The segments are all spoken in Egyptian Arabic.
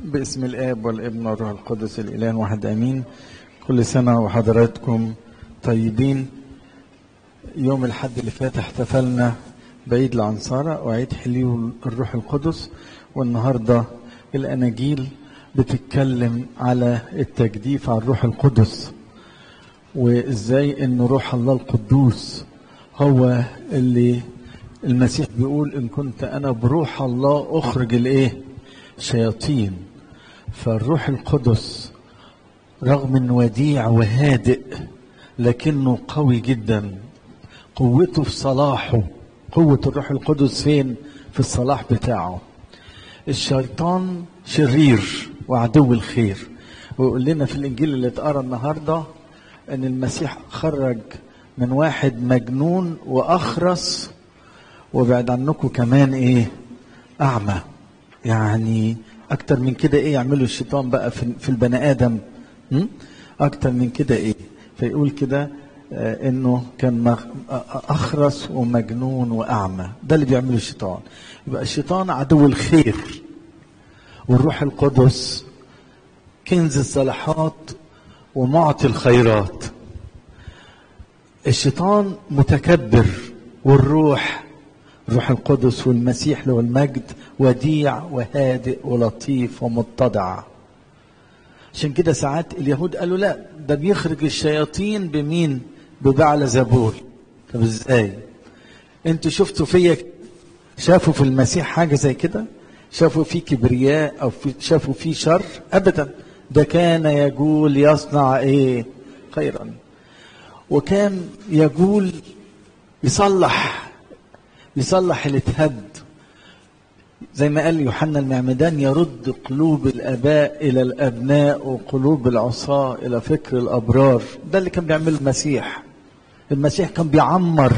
باسم الاب والابن والروح القدس الاله واحد امين كل سنه وحضراتكم طيبين يوم الحد اللي فات احتفلنا بعيد العنصرة وعيد حليو الروح القدس والنهارده الاناجيل بتتكلم على التجديف على الروح القدس وازاي ان روح الله القدوس هو اللي المسيح بيقول ان كنت انا بروح الله اخرج الايه شياطين فالروح القدس رغم انه وديع وهادئ لكنه قوي جدا قوته في صلاحه قوة الروح القدس فين في الصلاح بتاعه الشيطان شرير وعدو الخير ويقول لنا في الانجيل اللي اتقرا النهارده ان المسيح خرج من واحد مجنون واخرس وبعد عنكم كمان ايه اعمى يعني اكتر من كده ايه يعمله الشيطان بقى في, في البني ادم م? اكتر من كده ايه فيقول كده آه انه كان اخرس ومجنون واعمى ده اللي بيعمله الشيطان يبقى الشيطان عدو الخير والروح القدس كنز الصلاحات ومعطي الخيرات الشيطان متكبر والروح روح القدس والمسيح له المجد وديع وهادئ ولطيف ومتضع عشان كده ساعات اليهود قالوا لا ده بيخرج الشياطين بمين ببعل زبول طب ازاي انتوا شفتوا فيا شافوا في المسيح حاجة زي كده شافوا فيه كبرياء او في شافوا فيه شر ابدا ده كان يقول يصنع ايه خيرا وكان يقول يصلح يصلح اللي اتهد زي ما قال يوحنا المعمدان يرد قلوب الاباء الى الابناء وقلوب العصاة الى فكر الابرار ده اللي كان بيعمله المسيح المسيح كان بيعمر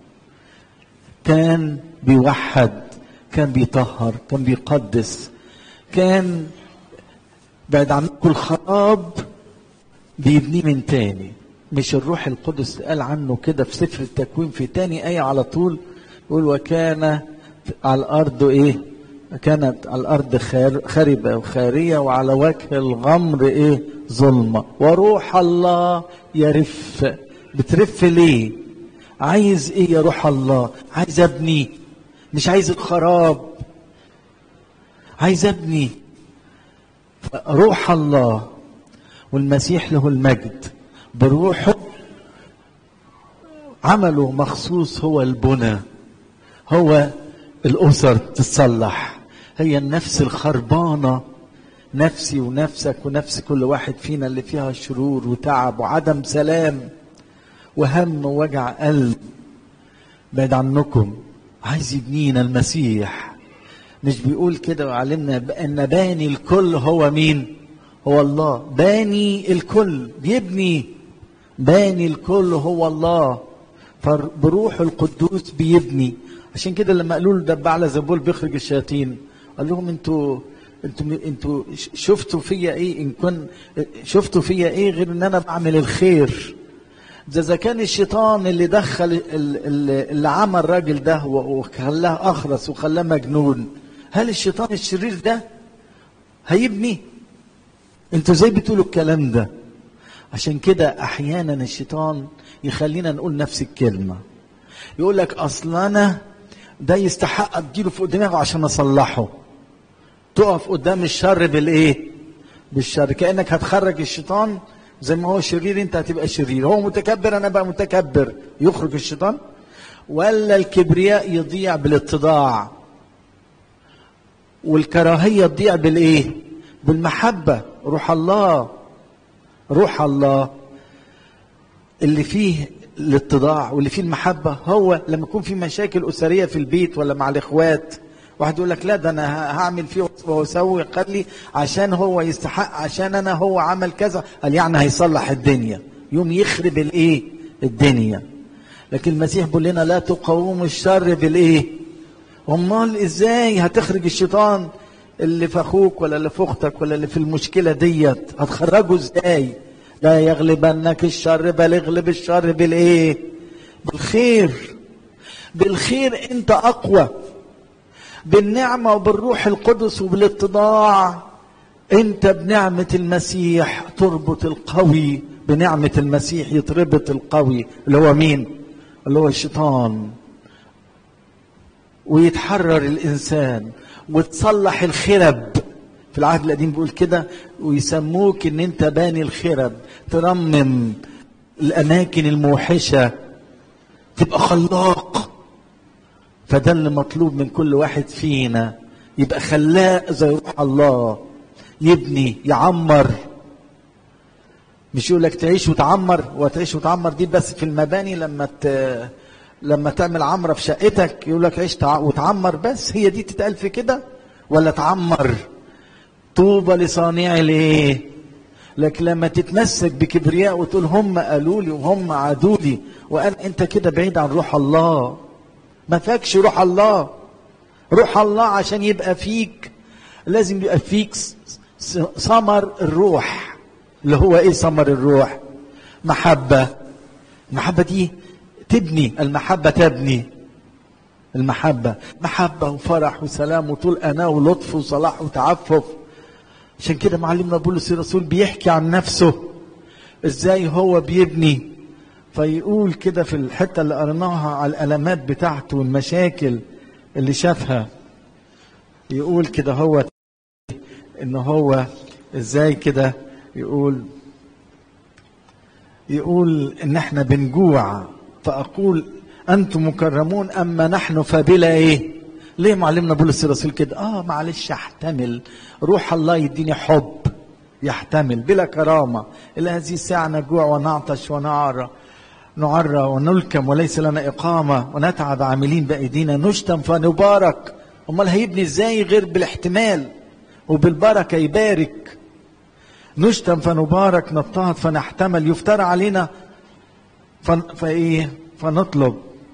كان بيوحد كان بيطهر كان بيقدس كان بعد عنكم الخراب بيبنيه من تاني مش الروح القدس قال عنه كده في سفر التكوين في تاني آية على طول يقول وكان على الأرض إيه كانت على الأرض خربة وخارية وعلى وجه الغمر إيه ظلمة وروح الله يرف بترف ليه عايز إيه يا روح الله عايز أبني مش عايز الخراب عايز أبني روح الله والمسيح له المجد بروحه عمله مخصوص هو البنى هو الأسر تصلح هي النفس الخربانة نفسي ونفسك ونفس كل واحد فينا اللي فيها شرور وتعب وعدم سلام وهم ووجع قلب بعد عنكم عايز يبنينا المسيح مش بيقول كده وعلمنا ان باني الكل هو مين هو الله باني الكل بيبني باني الكل هو الله فبروح القدوس بيبني عشان كده لما قالوا له دب على زبول بيخرج الشياطين قال لهم انتوا انتوا انتوا شفتوا فيا ايه ان كن شفتوا فيا ايه غير ان انا بعمل الخير ده اذا كان الشيطان اللي دخل اللي عمل الراجل ده وخلاه اخرس وخلاه مجنون هل الشيطان الشرير ده هيبني انتوا ازاي بتقولوا الكلام ده عشان كده احيانا الشيطان يخلينا نقول نفس الكلمه يقول لك اصل انا ده يستحق اديله فوق دماغه عشان اصلحه تقف قدام الشر بالايه بالشر كانك هتخرج الشيطان زي ما هو شرير انت هتبقى شرير هو متكبر انا بقى متكبر يخرج الشيطان ولا الكبرياء يضيع بالاتضاع والكراهيه تضيع بالايه بالمحبه روح الله روح الله اللي فيه الاتضاع واللي فيه المحبة هو لما يكون في مشاكل أسرية في البيت ولا مع الإخوات واحد يقول لك لا ده أنا هعمل فيه وأسوي قال لي عشان هو يستحق عشان أنا هو عمل كذا قال يعني هيصلح الدنيا يوم يخرب الإيه الدنيا لكن المسيح بيقول لنا لا تقاوموا الشر بالإيه امال ازاي هتخرج الشيطان اللي في اخوك ولا اللي في اختك ولا اللي في المشكله ديت هتخرجه ازاي لا يغلبنك الشر بل اغلب الشر بالايه بالخير بالخير انت اقوى بالنعمه وبالروح القدس وبالاتضاع انت بنعمة المسيح تربط القوي بنعمة المسيح يتربط القوي اللي هو مين اللي هو الشيطان ويتحرر الانسان وتصلح الخرب في العهد القديم بيقول كده ويسموك ان انت باني الخرب ترمم الاماكن الموحشه تبقى خلاق فده اللي مطلوب من كل واحد فينا يبقى خلاق زي روح الله يبني يعمر مش يقول لك تعيش وتعمر وتعيش وتعمر دي بس في المباني لما ت... لما تعمل عمره في شقتك يقول لك عيش تع... وتعمر بس هي دي تتقال في كده ولا تعمر طوبى لصانع الايه لكن لما تتمسك بكبرياء وتقول هم قالوا لي وهم عادوا لي وقال انت كده بعيد عن روح الله ما فاكش روح الله روح الله عشان يبقى فيك لازم يبقى فيك ثمر الروح اللي هو ايه ثمر الروح محبة المحبة دي تبني المحبة تبني المحبة محبة وفرح وسلام وطول أناة ولطف وصلاح وتعفف عشان كده معلمنا بولس الرسول بيحكي عن نفسه ازاي هو بيبني فيقول كده في الحتة اللي قرناها على الألمات بتاعته والمشاكل اللي شافها يقول كده هو ان هو ازاي كده يقول يقول ان احنا بنجوع فاقول انتم مكرمون اما نحن فبلا ايه ليه معلمنا بولس الرسول كده اه معلش احتمل روح الله يديني حب يحتمل بلا كرامة إلى هذه الساعة نجوع ونعطش ونعرى نعرى ونلكم وليس لنا إقامة ونتعب عاملين بأيدينا نشتم فنبارك أمال هيبني إزاي غير بالاحتمال وبالبركة يبارك نشتم فنبارك نضطهد فنحتمل يفترى علينا فن... فإيه فنطلب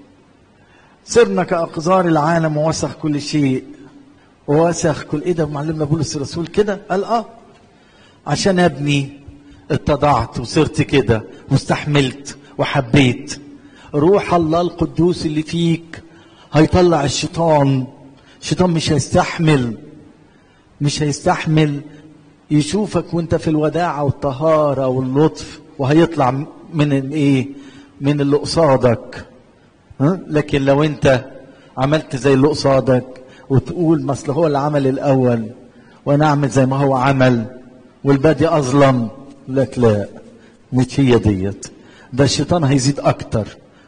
صرنا كأقذار العالم ووسخ كل شيء ووسخ كل ايه ده معلمنا بولس الرسول كده قال اه عشان ابني اتضعت وصرت كده واستحملت وحبيت روح الله القدوس اللي فيك هيطلع الشيطان الشيطان مش هيستحمل مش هيستحمل يشوفك وانت في الوداعة والطهارة واللطف وهيطلع من الايه من اللي قصادك ها؟ لكن لو انت عملت زي اللي قصادك وتقول ما اصل هو اللي عمل الاول وانا اعمل زي ما هو عمل والبادي اظلم لك لا مش هي ديت ده الشيطان هيزيد اكتر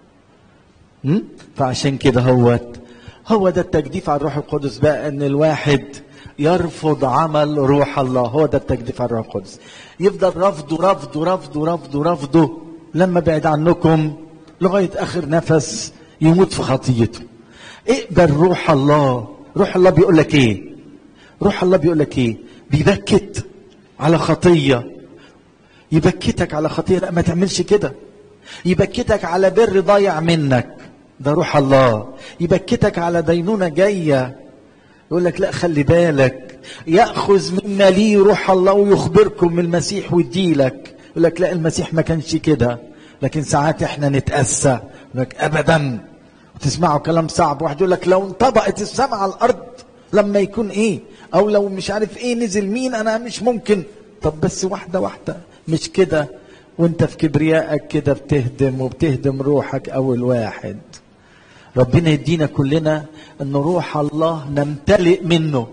م? فعشان كده هو هو ده التجديف على الروح القدس بقى ان الواحد يرفض عمل روح الله هو ده التجديف على الروح القدس يفضل رفضه رفضه رفضه رفضه رفضه لما بعد عنكم لغايه اخر نفس يموت في خطيته اقبل روح الله روح الله بيقول لك ايه روح الله بيقول لك ايه بيبكت على خطيه يبكتك على خطيه لا ما تعملش كده يبكتك على بر ضايع منك ده روح الله يبكتك على دينونه جايه يقول لك لا خلي بالك ياخذ مما ليه روح الله ويخبركم من المسيح ويديلك يقول لك لا المسيح ما كانش كده لكن ساعات احنا نتاسى يقول لك ابدا وتسمعوا كلام صعب واحد يقول لك لو انطبقت السماء على الارض لما يكون ايه او لو مش عارف ايه نزل مين انا مش ممكن طب بس واحده واحده مش كده وانت في كبريائك كده بتهدم وبتهدم روحك اول واحد ربنا يدينا كلنا ان روح الله نمتلئ منه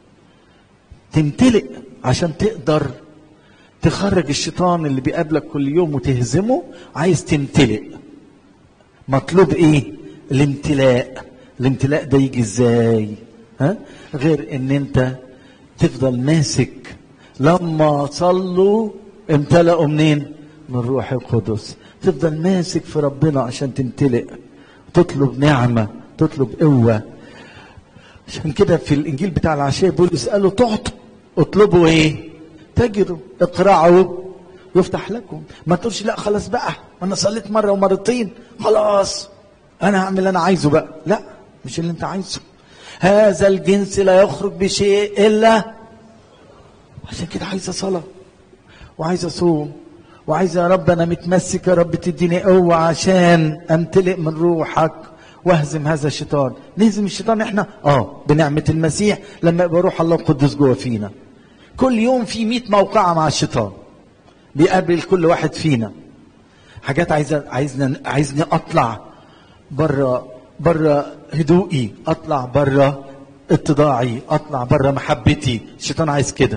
تمتلئ عشان تقدر تخرج الشيطان اللي بيقابلك كل يوم وتهزمه عايز تمتلئ مطلوب ايه الامتلاء الامتلاء ده يجي ازاي ها غير ان انت تفضل ماسك لما صلوا امتلأوا منين من روح القدس تفضل ماسك في ربنا عشان تمتلئ تطلب نعمة تطلب قوة عشان كده في الانجيل بتاع العشاء بولس قالوا تعطوا اطلبوا ايه تجدوا اقرعوا يفتح لكم ما تقولش لا خلاص بقى انا صليت مره ومرتين خلاص انا هعمل اللي انا عايزه بقى لا مش اللي انت عايزه هذا الجنس لا يخرج بشيء الا عشان كده عايزه صلاه وعايزه صوم وعايزه يا رب انا متمسك يا رب تديني قوه عشان امتلئ من روحك واهزم هذا الشيطان نهزم الشيطان احنا اه بنعمه المسيح لما يبقى روح الله القدس جوه فينا كل يوم في مئة موقعة مع الشيطان بيقابل كل واحد فينا حاجات عايزة عايزنا عايزني اطلع بره بره هدوئي اطلع بره اتضاعي اطلع بره محبتي الشيطان عايز كده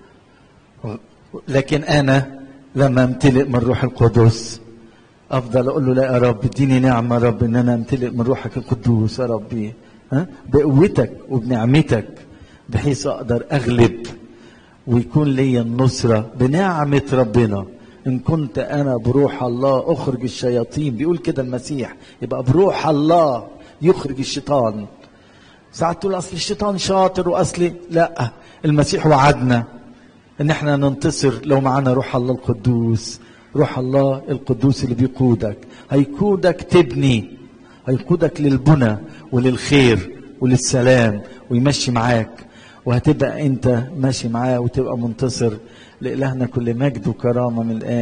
لكن انا لما امتلئ من روح القدس افضل اقول له لا يا رب اديني نعمه يا رب ان انا امتلئ من روحك القدوس يا ربي ها بقوتك وبنعمتك بحيث اقدر اغلب ويكون لي النصره بنعمه ربنا ان كنت انا بروح الله اخرج الشياطين بيقول كده المسيح يبقى بروح الله يخرج الشيطان ساعات تقول اصل الشيطان شاطر واصلي لا المسيح وعدنا ان احنا ننتصر لو معانا روح الله القدوس روح الله القدوس اللي بيقودك هيقودك تبني هيقودك للبنى وللخير وللسلام ويمشي معاك وهتبقى انت ماشي معاه وتبقى منتصر لإلهنا كل مجد وكرامة من الآن